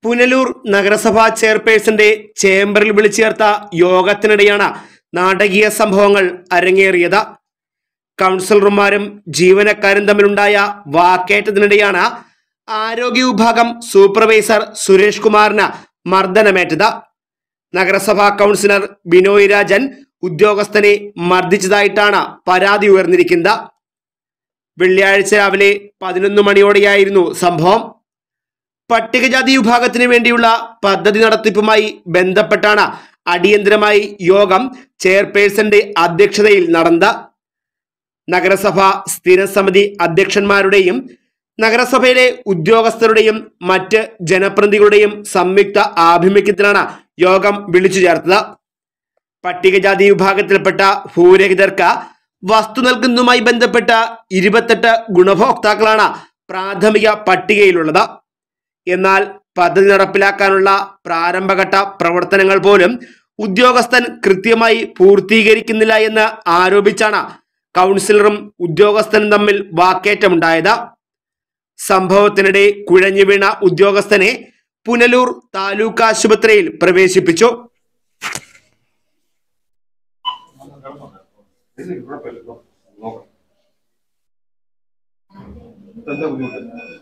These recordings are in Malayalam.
പുനലൂർ നഗരസഭാ ചെയർപേഴ്സന്റെ ചേംബറിൽ വിളിച്ചു ചേർത്ത യോഗത്തിനിടെയാണ് നാടകീയ സംഭവങ്ങൾ അരങ്ങേറിയത് കൗൺസിലർമാരും ജീവനക്കാരും തമ്മിലുണ്ടായ വാക്കേറ്റത്തിനിടെയാണ് ആരോഗ്യ വിഭാഗം സൂപ്പർവൈസർ സുരേഷ് കുമാറിന് മർദ്ദനമേറ്റത് നഗരസഭാ കൗൺസിലർ ബിനോയ് രാജൻ ഉദ്യോഗസ്ഥനെ മർദ്ദിച്ചതായിട്ടാണ് പരാതി ഉയർന്നിരിക്കുന്നത് വെള്ളിയാഴ്ച രാവിലെ പതിനൊന്ന് മണിയോടെയായിരുന്നു സംഭവം പട്ടികജാതി വിഭാഗത്തിന് വേണ്ടിയുള്ള പദ്ധതി നടത്തിപ്പുമായി ബന്ധപ്പെട്ടാണ് അടിയന്തരമായി യോഗം ചെയർപേഴ്സന്റെ അധ്യക്ഷതയിൽ നടന്നത് നഗരസഭ സ്ഥിരം സമിതി അധ്യക്ഷന്മാരുടെയും നഗരസഭയിലെ ഉദ്യോഗസ്ഥരുടെയും മറ്റ് ജനപ്രതിനിധികളുടെയും സംയുക്ത ആഭിമുഖ്യത്തിലാണ് യോഗം വിളിച്ചു ചേർത്തത് പട്ടികജാതി വിഭാഗത്തിൽപ്പെട്ട ഭൂരഹിതർക്ക് വസ്തു നൽകുന്നതുമായി ബന്ധപ്പെട്ട ഇരുപത്തെട്ട് ഗുണഭോക്താക്കളാണ് പ്രാഥമിക പട്ടികയിലുള്ളത് എന്നാൽ പദ്ധതി നടപ്പിലാക്കാനുള്ള പ്രാരംഭഘട്ട പ്രവർത്തനങ്ങൾ പോലും ഉദ്യോഗസ്ഥൻ കൃത്യമായി പൂർത്തീകരിക്കുന്നില്ല എന്ന് ആരോപിച്ചാണ് കൗൺസിലറും ഉദ്യോഗസ്ഥനും തമ്മിൽ വാക്കേറ്റമുണ്ടായത് സംഭവത്തിനിടെ കുഴഞ്ഞു വീണ ഉദ്യോഗസ്ഥനെ പുനലൂർ താലൂക്ക് ആശുപത്രിയിൽ പ്രവേശിപ്പിച്ചു എന്താ ബുദ്ധിമുട്ട്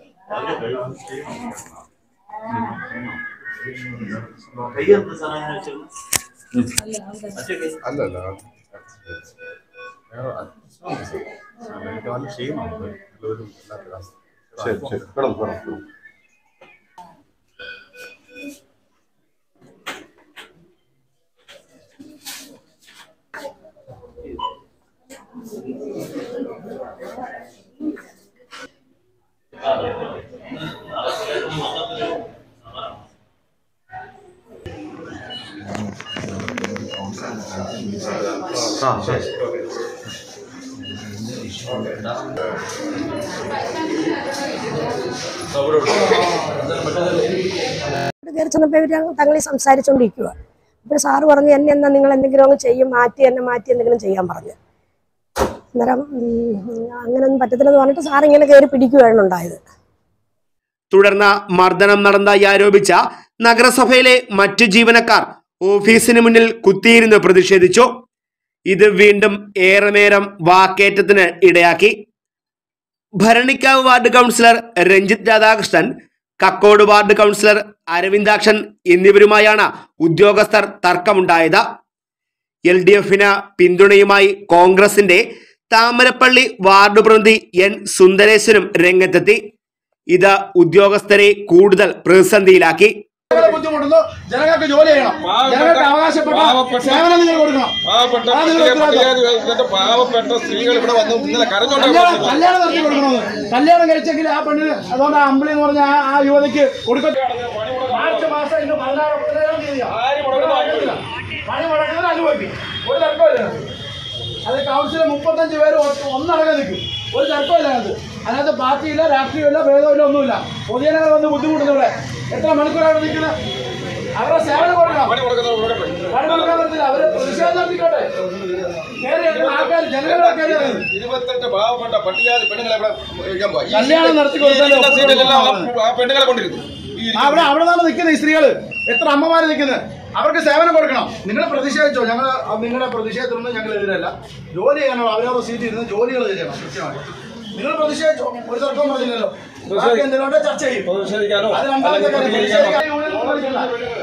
അല്ലല്ല എനിക്ക് നല്ല ക്ഷീണമുണ്ട് ഒരു ശരി ശരി കിടന്നു കിടന്നു ആ ശരി ഇവിടെ കയറി ചെന്നപ്പോൾ ഇവർ തങ്ങളിൽ സംസാരിച്ചുകൊണ്ടിരിക്കുക അപ്പോൾ സാറ് പറഞ്ഞു എന്നെ എന്നാ നിങ്ങൾ എന്തെങ്കിലും അങ്ങ് ചെയ്യും മാറ്റി എന്നെ മാറ്റി എന്തെങ്കിലും ചെയ്യാൻ പറഞ്ഞു അന്നേരം ഉം, അങ്ങനെയൊന്നും പറ്റത്തില്ലെന്ന് പറഞ്ഞിട്ട് സാർ ഇങ്ങനെ കയറി പിടിക്കുകയാണ് ഉണ്ടായത് തുടർന്ന് മർദ്ദനം നടന്നതായി ആരോപിച്ച നഗരസഭയിലെ മറ്റു ജീവനക്കാർ ഓഫീസിന് മുന്നിൽ കുത്തിയിരുന്ന് പ്രതിഷേധിച്ചു ഇത് വീണ്ടും ഏറെ നേരം വാക്കേറ്റത്തിന് ഇടയാക്കി Bharanikkavu ward councillor Ranjith Radhakrishnan Kakkode ward councillor Aravindakshan എന്നിവരുമായാണ് ഉദ്യോഗസ്ഥർ തർക്കമുണ്ടായത് എൽ ഡി എഫിന് പിന്തുണയുമായി കോൺഗ്രസിന്റെ താമരപ്പള്ളി വാർഡ് പ്രതിനിധി എൻ സുന്ദരേശനും രംഗത്തെത്തി ഇത് ഉദ്യോഗസ്ഥരെ കൂടുതൽ പ്രതിസന്ധിയിലാക്കി ജനങ്ങളെ ബുദ്ധിമുട്ടുന്നു ജനങ്ങൾക്ക് ജോലി ചെയ്യണം ജനങ്ങൾക്ക് അവകാശപ്പെട്ട പാവപ്പെട്ട- സേവനം നിങ്ങൾ കൊടുക്കണം പാവപ്പെട്ട അതാണ് നിങ്ങളുടെ പട്ടിക- ഉത്തരവാദിത്വം. പട്ടികജാതി പാവപ്പെട്ട സ്ത്രീകൾ ഇവിടെ വന്ന് ഇന്നലെ കരഞ്ഞോണ്ടാ കല്യാണം പോകുന്നത്. കല്യാണം നടത്തി കൊടുക്കണമെന്ന് കല്യാണം കഴിച്ചെങ്കിൽ ആ പെണ്ണിന് അതുകൊണ്ട് ആ അമ്പിളി എന്ന് പറഞ്ഞ ആ ആ യുവതിക്ക് കൊടുക്കട്ടെ മാർച്ച് മാസം ഇന്ന് പതിനാറ് പതിനേഴാം തീയതിയാ. പണി മുടക്കുന്നത് അനുഭവിക്കും ഒരു തർക്കമില്ല അതിനകത്ത്. അത് കൗൺസിലെ മുപ്പത്തഞ്ച് പേര് ഒ- ഒന്നടങ്കം നിൽക്കും ഒരു തർക്കമില്ല അതിനകത്ത് അതിനകത്ത് പാർട്ടിയില്ല രാഷ്ട്രീയമില്ല ഭേദമില്ല ഒന്നുമില്ല പൊതുജനങ്ങൾ വന്ന് ബുദ്ധിമുട്ടുന്നു ഇവിടെ എത്ര മണിക്കൂറാണ് നിൽക്കുന്നത് അവരുടെ സേവനം കൊടുക്കണം പണി കൊടുക്കുന്നവർ കൊടുക്കട്ടെ. പണി കൊടുക്കാൻ പറ്റത്തില്ല അവര് പ്രതിഷേധം നടത്തിക്കോട്ടെ കയറി ഇറങ്ങുന്ന ആൾക്കാർ ജനങ്ങളുടെ കയറി ഇറങ്ങുന്നു ഇരുപത്തെട്ട് പാവപ്പെട്ട പട്ടികജാതി പെണ്ണുങ്ങളെ ഇവിടെ ഇരിക്കാൻ പോവാ. ഈ കല്യാണം നടത്തി ഈ കൊടുത്താലേ ഇരിക്കുന്ന ഒപ്പിടുള്ളൂ. സീറ്റിലെല്ലാം ആ- ആ പെണ്ണുങ്ങളെ കൊണ്ടിരുന്നു ഈ ഇരിക്കുന്ന- അവിടെ അവിടെ നിന്നാണ് നിൽക്കുന്നത് ഈ സ്ത്രീകള് എത്ര അമ്മമാര് നിൽക്കുന്നത് അവർക്ക് സേവനം കൊടുക്കണം നിങ്ങൾ പ്രതിഷേധിച്ചോ ഞങ്ങൾ നിങ്ങളുടെ പ്രതിഷേധത്തിനൊന്നും ഞങ്ങൾ എതിരല്ല ജോലി ചെയ്യണം അവരവരുടെ സീറ്റിൽ ഇരുന്ന് ജോലികൾ ചെയ്യണം കൃത്യമായി നിങ്ങൾ പ്രതിഷേധിച്ചോ ഒരു തർക്കവും പറഞ്ഞില്ലല്ലോ ബാക്കി എന്തെങ്കിലും ഉണ്ടെങ്കിൽ ചർച്ച ചെയ്യും പ്രതിഷേധിക്കാനോ അത് രണ്ടാമത്തെ അല്ലെങ്കിൽ കാര്യം പ്രതികരിക്കാനോ പ്രതിഷേധിക്കാൻ യൂണിയൻ പ്രതിഷേധിക്കില്ല.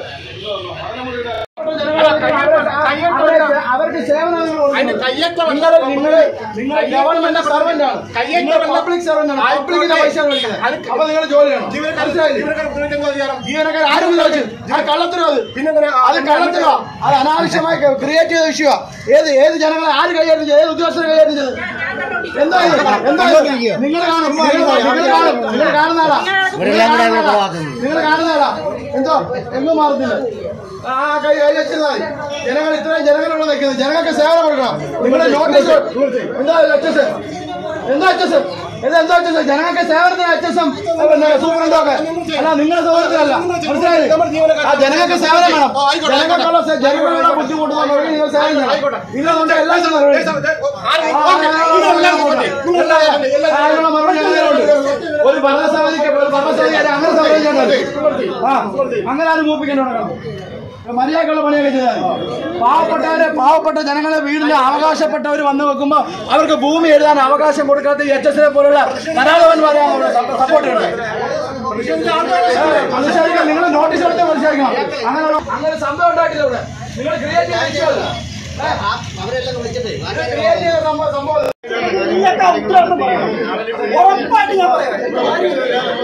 അവർക്ക് അവർക്ക് സേവനം നിങ്ങൾ കൊടുക്കണം. നിങ്ങള് നിങ്ങള് നിങ്ങൾ ഗവൺമെന്റ് സർവന്റ് ആണ് നിങ്ങൾ പബ്ലിക് സർവന്റ് ആണ് പബ്ലിക്കിന്റെ പൈസ മേടിക്കുന്നത് അപ്പൊ നിങ്ങൾ ജോലി ചെയ്യണം മനസ്സിലായില്ലേ? ജീവനക്കാർ ആരും ചോദിച്ചു അത് കള്ളത്തരോ അത് പിന്നെ അത് കള്ളത്തരോ അത് അനാവശ്യമായി ക്രിയേറ്റ് ചെയ്ത ഇഷ്യൂ ഏത് ഏത് ജനങ്ങളെ ആര് കൈകാര്യം ചെയ്തു ഏത് ഉദ്യോഗസ്ഥരെ കൈകാര്യം ചെയ്തു എന്താ ഇത്? എന്താ നിങ്ങൾ കാണും നിങ്ങൾ കാണും നിങ്ങൾ കാണുന്നതാടാ നിങ്ങൾ കാണുന്നതാടാ എന്തോ എങ്ങും മാറുന്നില്ല ആ കൈ കൈ വെച്ചിരുന്നാൽ മതി ജനങ്ങൾ ഇത്രയും ജനങ്ങളുള്ള നിൽക്കുന്നത് ജനങ്ങൾക്ക് സേവനം കൊടുക്കണം നിങ്ങളുടെ നോട്ടീസ് എന്താ എച്ച് എസ് എന്താ എച്ച് എസ് ഇത് എന്താ വെച്ചാൽ ജനങ്ങൾക്ക് സേവനത്തിന് എച്ച് എസ് എം പിന്നെ സൂപ്രണ്ടൊക്കെ അല്ല നിങ്ങളുടെ സൗകര്യത്തിലല്ല മനസ്സിലായി ആ ജനങ്ങൾക്ക് സേവനം വേണം ജനങ്ങൾക്കുള്ള സേ- ജനങ്ങളുടെ ബുദ്ധിമുട്ട് നമ്മൾ നിങ്ങൾ സേവനം ചെയ്യണം ഇതുകൊണ്ട് എല്ലാം ചെയ്യണം. ആ, ആ, ആ, ആ, അതിനുള്ള മറുപടി ഞങ്ങളുണ്ട്. ഒരു ഭരണസമിതിക്ക് ഒരു ഭരണസമിതി അങ്ങനെ സംഭവിച്ചിട്ടുണ്ട് ആ അങ്ങനെ ആരും മൂപ്പിക്കേണ്ടതാണ് മര്യാദക്കുള്ള പണിയൊക്കെ ചെയ്താൽ മതി. പാവപ്പെട്ടവരെ പാവപ്പെട്ട ജനങ്ങളെ വീടിന്റെ അവകാശപ്പെട്ടവർ വന്നു വെക്കുമ്പോ അവർക്ക് ഭൂമി എഴുതാൻ അവകാശം കൊടുക്കാത്ത എച്ച് എസിനെ പോലുള്ള കലാഭവന്മാരെയാണ് സപ്പോർട്ട് ചെയ്യുന്നത് മനസ്സിലാക്കണം നിങ്ങൾ നോട്ടീസ് എടുത്ത് മനസ്സിലാക്കണം അങ്ങനെ അങ്ങനെ സംഭവം ഉണ്ടായിട്ടില്ല ഇവിടെ നിങ്ങൾ ക്രിയേറ്റ് ചെയ്ത ക്രിയേറ്റ് ചെയ്ത സംഭവം സംഭവം ഉറപ്പായിട്ട് ഞാൻ പറയാം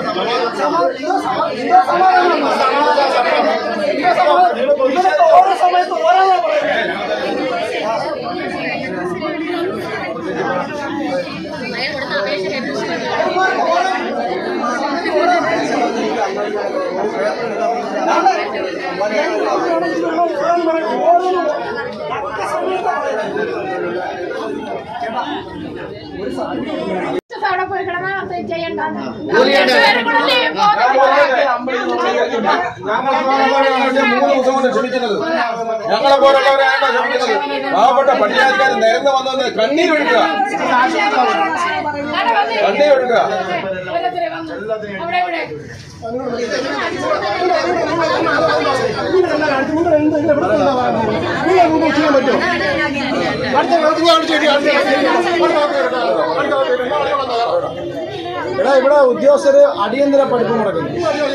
ഇതൊക്കെ ഓരോ സമയത്ത് ഓരോന്നാ പറയുന്നത് അവിടെ പോയി കിടന്നാ ചെയ്യണ്ട രണ്ടുപേരും കൂടെ leave പോകുന്നില്ല. ഞങ്ങളെ പോലുള്ളവരാണ് മൂന്ന് ദിവസം കൊണ്ട് ക്ഷമിക്കുന്നത് ഞങ്ങളെ പോലുള്ളവരാണ് ക്ഷമിക്കുന്നത് പാവപ്പെട്ട പട്ടികാരിക്കാർ നിരന്ന് വന്നത് കണ്ണീർ ഒഴുക്കുക കണ്ണീർ ഒഴുക്കുക ഓരോരുത്തരെ വന്നു. അവിടെ ഇവിടെ എടാ ഇവിടെ ഉദ്യോഗസ്ഥര് അടിയന്തര പഠിപ്പ് നടക്കുന്നു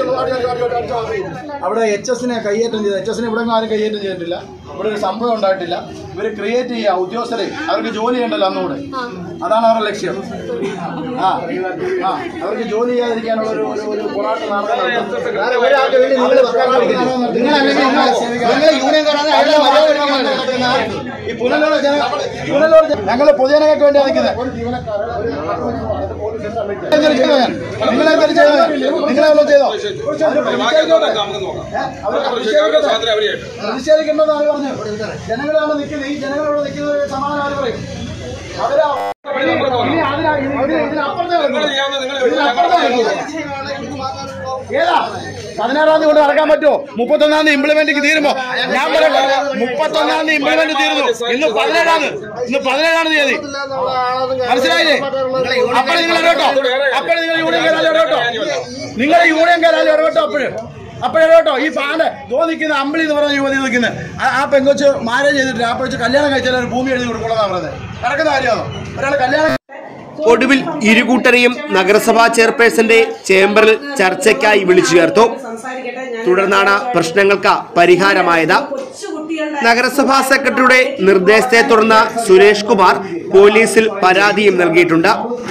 അവിടെ എച്ച് എസിനെ കയ്യേറ്റം ചെയ്ത എച്ച് എസിനെ ഇവിടെ ആരും കയ്യേറ്റം ചെയ്തിട്ടില്ല ഇവിടെ ഒരു സംഭവം ഉണ്ടായിട്ടില്ല ഇവര് ക്രിയേറ്റ് ചെയ്യുക ഉദ്യോഗസ്ഥരെ അവർക്ക് ജോലി ചെയ്യണ്ടല്ലോ അന്നുകൂടെ അതാണ് അവരുടെ ലക്ഷ്യം ആ ആ അവർക്ക് ജോലി ചെയ്യാതിരിക്കാനുള്ള ഒരു ഒരു ഒരു പോരാട്ടം ഈ പുനലൂർ ജന പുനലൂർ ഞങ്ങൾ പൊതുജനങ്ങൾക്ക് വേണ്ടി നിൽക്കുന്നത് നിങ്ങളെന്തെങ്കിലും ചെയ്തോ നിങ്ങളെന്തെങ്കിലും ചെയ്തോ നമുക്ക് നോക്കാം സ്വാതന്ത്ര്യം അവരെയായിട്ട് പ്രതിഷേധിക്കേണ്ടതാണ് പറഞ്ഞു ജനങ്ങളാണ് നിൽക്കുന്നത് ഈ ജനങ്ങളോട് നിൽക്കുന്നത് സമാധാനം അവർ പറയും അവരാ ഇനി അതിനാ- ഇനി ഇതിനപ്പുറത്തേ നിങ്ങൾ നടക്കൂ. ചെയ്യാവുന്ന നിങ്ങൾ ഇതിനപ്പുറത്തേ നടക്കൂ. ഏതാ പതിനാറാം തീയതി കൊണ്ട് നടക്കാൻ പറ്റുമോ മുപ്പത്തൊന്നാം തീയതി ഇംപ്ലിമെന്റ് തീരുമ്പോ ഞാൻ പറയട്ടെ മുപ്പത്തൊന്നാം തീയതി ഇംപ്ലിമെന്റ് തീർന്നു ഇന്ന് പതിനേഴാണ് ഇന്ന് പതിനേഴാണ് തീയതി മനസ്സിലായില്ലേ അപ്പോൾ നിങ്ങൾ ഇടപെട്ടോ അപ്പോൾ നിങ്ങൾ യൂണിയൻ കയറാൻ ഇടപെട്ടോ നിങ്ങൾ യൂണിയൻ കയറാൻ ഇടപെട്ടോ അപ്പോഴും അപ്പോഴേട്ടോ ഈ പാണ്ട് ദോ നിൽക്കുന്ന അമ്പിളി എന്ന് പറഞ്ഞ യുവതി നിൽക്കുന്നത് ആ പെങ്കൊച്ച് മാരേജ് ചെയ്തിട്ട് ആ പെങ്കൊച്ച് കല്യാണം കഴിച്ചാൽ ഒരു ഭൂമി എഴുതി കൊടുക്കണമെന്നാണ് പറഞ്ഞത് നടക്കുന്ന കാര്യമാണോ ഒരാൾ കല്യാണം ഒടുവിൽ ഇരുകൂട്ടരെയും നഗരസഭാ ചെയർപേഴ്സന്റെ ചേംബറിൽ ചർച്ചയ്ക്കായി വിളിച്ചു ചേർത്തു തുടർന്നാണ് പ്രശ്നങ്ങൾക്ക് പരിഹാരമായത് നഗരസഭാ സെക്രട്ടറിയുടെ നിർദ്ദേശത്തെ തുടർന്ന് സുരേഷ് കുമാർ പോലീസിൽ പരാതിയും നൽകിയിട്ടുണ്ട്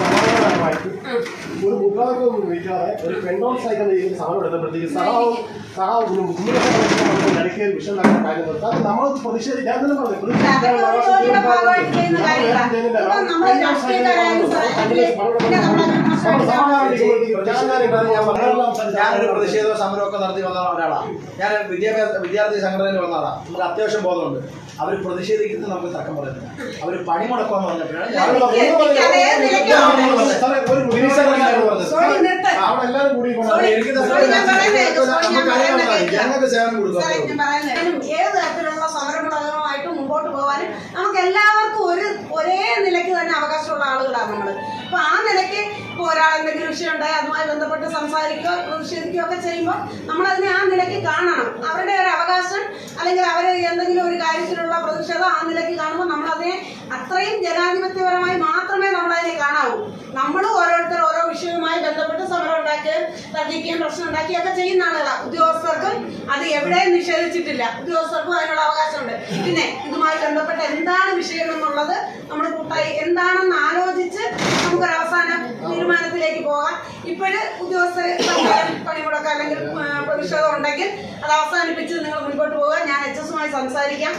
ഒരു വിഭാഗവും വിളിക്കാതെ ഒരു പെൺഡോൾ സൈക്കിൾ ചെയ്യുന്ന സമരം എടുത്തപ്പോഴത്തേക്ക് സഹാവും സഹാവും ഇടയ്ക്ക് വിഷം നടക്കുന്ന കാര്യം നിർത്താം അത് നമ്മൾ പ്രതിഷേധിക്കാൻ ഞാൻ തന്നെ പറഞ്ഞു പ്രതിഷേധിക്കാനുള്ള അവകാശം ഭാഗമായിട്ട് ചെയ്യുന്ന കാര്യങ്ങളാണ് ഇപ്പം നമ്മൾ രാഷ്ട്രീയക്കാരായാലും നമ്മൾ സമാധാനം ഇരിക്കുമ്പോഴത്തേക്ക് ജനകാര്യം ഞാൻ പറഞ്ഞു ഞാനൊരു പ്രതിഷേധ സമരമൊക്കെ നടത്തി വന്ന ഒരാളാണ് ഞാൻ വിദ്യാഭ്യാസ വിദ്യാർത്ഥി സംഘടനയിൽ വന്ന ആളാണ് നമുക്ക് അത്യാവശ്യം ബോധമുണ്ട് അവർ പ്രതിഷേധിക്കുന്നത് നമുക്ക് തക്കം പറയുന്നില്ല അവർ പണിമുടക്കുമെന്ന് പറഞ്ഞപ്പോഴാണ് ഞാൻ അതേ നിലയ്ക്കാണ് സാറേ ഒരു മിനിസ്റ്ററാണ് പറഞ്ഞത് സോറി നിർത്ത്. അവിടെ എല്ലാവരും കൂടി സോറി. എനിക്ക് സോറി, ഞാൻ പറയുന്നത് കേൾക്ക്. സോറി, ഞാൻ നമുക്ക് അറിയാൻ പറയുന്നത് പാടില്ല. കേൾക്ക്. ഞങ്ങൾക്ക് സേവനം കൊടുക്കുക സാറേ, ഞാൻ പറയുന്നത് ഏത് തരത്തിലുള്ള സമരമുടകമായിട്ട് മുമ്പോട്ട് പോകാനും നമുക്ക് എല്ലാവർക്കും ഒരു ഒരേ നിലയ്ക്ക് തന്നെ അവകാശമുള്ള ആളുകളാണ് നമ്മൾ അപ്പൊ ആ നിലയ്ക്ക് ഇപ്പോൾ ഒരാൾ എന്തെങ്കിലും വിഷയം ഉണ്ടായി അതുമായി ബന്ധപ്പെട്ട് സംസാരിക്കുകയോ പ്രതിഷേധിക്കുകയോ ഒക്കെ ചെയ്യുമ്പോൾ നമ്മൾ അതിനെ ആ നിലയ്ക്ക് കാണണം അവരുടെ ഒരു അവകാശം അല്ലെങ്കിൽ അവർ എന്തെങ്കിലും ഒരു കാര്യത്തിലുള്ള പ്രതിഷേധം ആ നിലയ്ക്ക് കാണുമ്പോൾ നമ്മൾ അതിനെ അത്രയും ജനാധിപത്യപരമായി മാത്രമേ നമ്മൾ അതിനെ കാണാവൂ നമ്മൾ ഓരോരുത്തർ ഓരോ വിഷയവുമായി ബന്ധപ്പെട്ട് സമരം ഉണ്ടാക്കുകയും തർക്കിക്കുകയും പ്രശ്നം ഉണ്ടാക്കുകയും ഒക്കെ ചെയ്യുന്ന ആളുകളാണ് ഉദ്യോഗസ്ഥർക്കും അത് എവിടെയും നിഷേധിച്ചിട്ടില്ല ഉദ്യോഗസ്ഥർക്കും അതിനുള്ള അവകാശമുണ്ട് പിന്നെ ഇതുമായി ബന്ധപ്പെട്ട് എന്താണ് വിഷയം എന്നുള്ളത് നമ്മൾ കൂട്ടായി എന്താണെന്ന് ആലോചിച്ച് നമുക്കൊരു അവസാന തീരുമാനത്തിലേക്ക് പോകാം ഇപ്പോഴ് ഉദ്യോഗസ്ഥർ പണിമുടക്കം അല്ലെങ്കിൽ ആ, പ്രതിഷേധം ഉണ്ടെങ്കിൽ അത് അവസാനിപ്പിച്ച് നിങ്ങൾ മുൻപോട്ട് പോവുക ഞാൻ എച്ച് എസുമായി സംസാരിക്കാം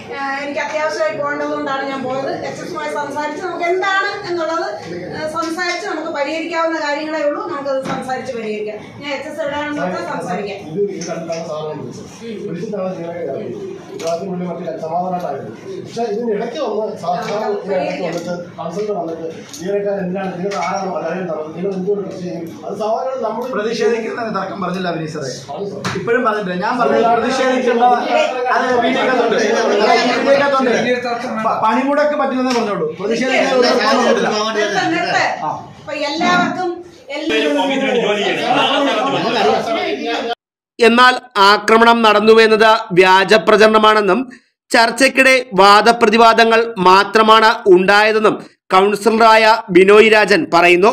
ആ, എനിക്ക് അത്യാവശ്യമായി പോകേണ്ടതുകൊണ്ടാണ് ഞാൻ പോയത് എച്ച് എസുമായി സംസാരിച്ച് നമുക്ക് എന്താണ് എന്നുള്ളത് ആ, സംസാരിച്ച് നമുക്ക് പരിഹരിക്കാവുന്ന കാര്യങ്ങളേ ഉള്ളൂ നമുക്കത് സംസാരിച്ച് പരിഹരിക്കാം ഞാൻ എച്ച് എസ് എവിടെയാണെന്ന് വെച്ചാൽ സംസാരിക്കാം ഇത് ഇത് കണ്ടിട്ടാണ് സാറിനെ വിളിച്ചത് വിളിച്ചിട്ടാണ് ജീവനക്കാരെ അറിയിച്ചത് വിവാഹത്തിനുള്ളിൽ മറ്റു സമാധാനമായിരുന്നു പക്ഷെ ഇതിന് ഇടയ്ക്ക് വന്ന് സാക്ഷാൽ ഇതിന് ഇടയ്ക്ക് വന്നിട്ട് കൺസൾട്ട് വന്നിട്ട് ജീവനക്കാർ എന്തിനാണ് നിങ്ങൾ ആരാണ് വളരെ നടന്നത് നിങ്ങൾ എന്തുകൊണ്ട് കൃഷി ചെയ്യും അത് സ്വാഭാവികം നമ്മൾ പ്രതിഷേധിക്കുന്നതിന് തർക്കം പറഞ്ഞില്ല അഭിനീത് സാറേ ഇപ്പോഴും പറഞ്ഞിട്ടില്ല ഞാൻ പറഞ്ഞു പ്രതിഷേധിക്കുന്ന അത് വീഡിയോക്കകത്തുണ്ട് വീഡിയോക്കകത്തുണ്ട് പ- പണിമുടക്ക് പറ്റില്ലെന്നേ പറഞ്ഞോളൂ പ്രതിഷേധിക്കുന്ന ഒരു തർക്കം പറഞ്ഞിട്ടില്ല നിർത്ത്, നിർത്ത്. അപ്പൊ എല്ലാവർക്കും എന്നാൽ ആക്രമണം നടന്നുവെന്നത് വ്യാജപ്രചരണമാണെന്നും ചർച്ചയ്ക്കിടെ വാദപ്രതിവാദങ്ങൾ മാത്രമാണ് ഉണ്ടായതെന്നും കൗൺസിലറായ ബിനോയ് രാജൻ പറയുന്നു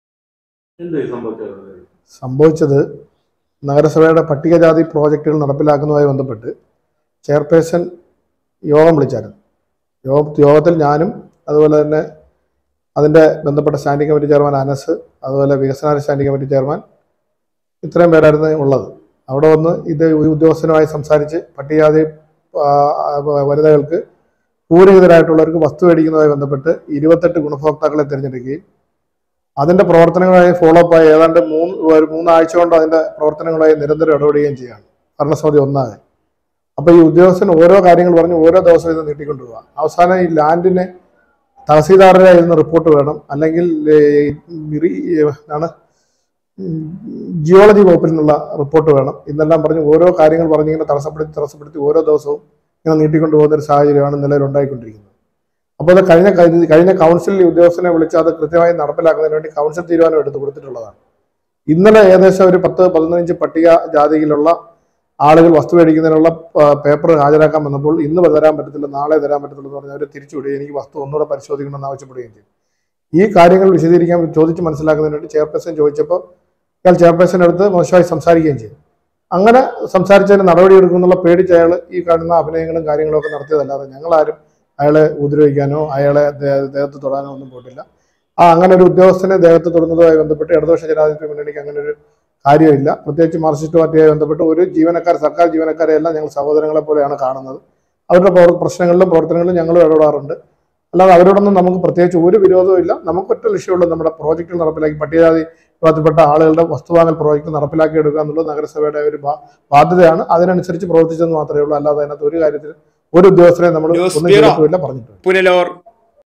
സംഭവിച്ചത് നഗരസഭയുടെ പട്ടികജാതി പ്രോജക്റ്റുകൾ നടപ്പിലാക്കുന്നതുമായി ബന്ധപ്പെട്ട് ചെയർപേഴ്സൺ യോഗം വിളിച്ചായിരുന്നു യോഗ യോഗത്തിൽ ഞാനും അതുപോലെ തന്നെ അതിൻ്റെ ബന്ധപ്പെട്ട സ്റ്റാൻഡിംഗ് കമ്മിറ്റി ചെയർമാൻ അനസ് അതുപോലെ വികസന സ്റ്റാൻഡിംഗ് കമ്മിറ്റി ചെയർമാൻ ഇത്രയും പേരായിരുന്നു ഉള്ളത് അവിടെ വന്ന് ഇത് ഈ ഉദ്യോഗസ്ഥനുമായി സംസാരിച്ച് പട്ടികജാതി ആ, വനിതകൾക്ക് ഭൂരഹിതരായിട്ടുള്ളവർക്ക് വസ്തു മേടിക്കുന്നതുമായി ബന്ധപ്പെട്ട് ഇരുപത്തെട്ട് ഗുണഭോക്താക്കളെ തിരഞ്ഞെടുക്കുകയും അതിന്റെ പ്രവർത്തനങ്ങളായി ഫോളോ അപ്പ് ആയി ഏതാണ്ട് മൂന്ന് ഒരു മൂന്നാഴ്ച കൊണ്ട് അതിന്റെ പ്രവർത്തനങ്ങളായി നിരന്തരം ഇടപെടുകയും ചെയ്യാണ് ഭരണസമിതി ഒന്നാകെ അപ്പൊ ഈ ഉദ്യോഗസ്ഥൻ ഓരോ കാര്യങ്ങൾ പറഞ്ഞ് ഓരോ ദിവസവും ഇത് നീട്ടിക്കൊണ്ടുപോകുക അവസാനം ഈ ലാൻഡിന് തഹസീൽദാരുടെ ഇരുന്ന് റിപ്പോർട്ട് വേണം അല്ലെങ്കിൽ ഏഹ്, മിറി- എന്താണ് ഉം, ജിയോളജി വകുപ്പിൽ നിന്നുള്ള റിപ്പോർട്ട് വേണം ഇതെല്ലാം പറഞ്ഞ് ഓരോ കാര്യങ്ങൾ പറഞ്ഞ് ഇങ്ങനെ തടസ്സപ്പെടുത്തി തടസ്സപ്പെടുത്തി ഓരോ ദിവസവും ഇങ്ങനെ നീട്ടിക്കൊണ്ടുപോകുന്ന ഒരു സാഹചര്യമാണ് നിലവിൽ ഉണ്ടായിക്കൊണ്ടിരിക്കുന്നത് അപ്പോൾ അത് കഴിഞ്ഞ കഴിഞ്ഞ- കഴിഞ്ഞ കൗൺസിലിൽ ഈ ഉദ്യോഗസ്ഥനെ വിളിച്ച് അത് കൃത്യമായി നടപ്പിലാക്കുന്നതിന് വേണ്ടി കൗൺസിൽ തീരുമാനം എടുത്തു കൊടുത്തിട്ടുള്ളതാണ് ഇന്നലെ ഏകദേശം ഒരു പത്ത് പതിനഞ്ച് പട്ടിക ജാതിയിലുള്ള ആളുകൾ വസ്തു മേടിക്കുന്നതിനുള്ള പേപ്പർ ഹാജരാക്കാൻ വന്നപ്പോൾ ഇന്ന് തരാൻ പറ്റത്തില്ല നാളെ തരാൻ പറ്റത്തില്ല എന്ന് പറഞ്ഞ് അവർ തിരിച്ചുവിടുകയും എനിക്ക് വസ്തു ഒന്നുകൂടെ പരിശോധിക്കണമെന്ന് ആവശ്യപ്പെടുകയും ചെയ്തു ഈ കാര്യങ്ങൾ വിശദീകരിക്കാൻ ചോദിച്ച് മനസ്സിലാക്കുന്നതിന് വേണ്ടി ചെയർപേഴ്സൺ ചോദിച്ചപ്പോൾ ഇയാൾ ചെയർപേഴ്സൻ്റെ അടുത്ത് മോശമായി സംസാരിക്കുകയും ചെയ്തു അങ്ങനെ സംസാരിച്ചതിന് നടപടിയെടുക്കുമെന്നുള്ള പേടിച്ച് അയാൾ ഈ കാണുന്ന അഭിനയങ്ങളും കാര്യങ്ങളും ഒക്കെ നടത്തിയതല്ലാതെ ഞങ്ങളാരും അയാളെ ഉപദ്രവിക്കാനോ അയാളെ ദേ- ദേഹത്ത് തൊടാനോ ഒന്നും പോയിട്ടില്ല ആ അങ്ങനെ ഒരു ഉദ്യോഗസ്ഥനെ ദേഹത്ത് തൊടുന്നതുമായി ബന്ധപ്പെട്ട് ഇടതുപക്ഷ ജനാധിപത്യ മുന്നണിക്ക് അങ്ങനെ ഒരു കാര്യമില്ല പ്രത്യേകിച്ച് മാർക്സിസ്റ്റ് പാർട്ടിയുമായി ബന്ധപ്പെട്ട് ഒരു ജീവനക്കാർ സർക്കാർ ജീവനക്കാരെ എല്ലാം ഞങ്ങൾ സഹോദരങ്ങളെ പോലെയാണ് കാണുന്നത് അവരുടെ പ്രവർ- പ്രശ്നങ്ങളിലും പ്രവർത്തനങ്ങളിലും ഞങ്ങളും ഇടപെടാറുണ്ട് അല്ലാതെ അവരോടൊന്നും നമുക്ക് പ്രത്യേകിച്ച് ഒരു വിരോധവും ഇല്ല നമുക്ക് ഒറ്റ ലക്ഷ്യമുള്ള നമ്മുടെ പ്രോജക്റ്റുകൾ നടപ്പിലാക്കി പട്ടികജാതി വിഭാഗത്തിൽപ്പെട്ട ആളുകളുടെ വസ്തുവാങ്ങൽ പ്രോജക്റ്റ് നടപ്പിലാക്കി എടുക്കുക എന്നുള്ളത് നഗരസഭയുടെ ഒരു ബാ- ബാധ്യതയാണ് അതിനനുസരിച്ച് പ്രവർത്തിച്ചെന്ന് മാത്രമേ ഉള്ളൂ അല്ലാതെ അതിനകത്ത് ഒരു കാര്യത്തിൽ ഒരു ഉദ്യോഗസ്ഥരെ നമ്മൾ ന്യൂസ് ഒന്നും ബ്യൂറോ. ചെയ്തിട്ടുമില്ല പറഞ്ഞിട്ടില്ല പുനലൂർ